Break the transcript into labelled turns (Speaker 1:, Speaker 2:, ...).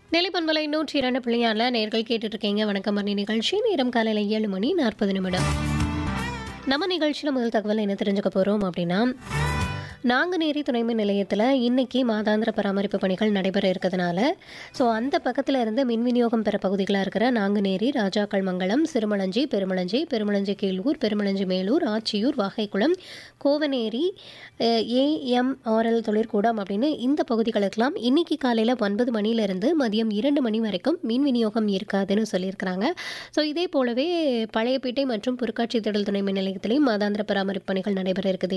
Speaker 1: நிலைப்பண்பலை நூற்றி இரண்டு பிள்ளையாரில் நேர்கள் கேட்டுட்டு இருக்கீங்க வணக்கம் மணி நிகழ்ச்சி நேரம் காலையில் ஏழு மணி நாற்பது நிமிடம் நம்ம நிகழ்ச்சியில் முதல் தகவல் என்ன தெரிஞ்சுக்க போகிறோம் அப்படின்னா நாங்குநேரி துணைமின் நிலையத்தில் இன்னைக்கு மாதாந்திர பராமரிப்பு பணிகள் நடைபெற இருக்கிறதுனால ஸோ அந்த பக்கத்தில் இருந்து மின் விநியோகம் பெற பகுதிகளாக இருக்கிற நாங்குநேரி ராஜாக்கள் மங்கலம் சிறுமலஞ்சி பெருமலஞ்சி பெருமலஞ்சி கீழூர் பெருமலஞ்சி மேலூர் ஆச்சியூர் வாகைக்குளம் கோவநேரி ஏஎம்ஆர்எல் தொழிற்கூடம் அப்படின்னு இந்த பகுதிகளுக்கெல்லாம் இன்னைக்கு காலையில் ஒன்பது மணியிலிருந்து மதியம் இரண்டு மணி வரைக்கும் மின் விநியோகம் இருக்காதுன்னு சொல்லியிருக்கிறாங்க ஸோ இதே போலவே பழையப்பேட்டை மற்றும் பொருட்காட்சி திடல் துணை மின் நிலையத்திலையும் மாதாந்திர பராமரிப்பு பணிகள் நடைபெற இருக்குது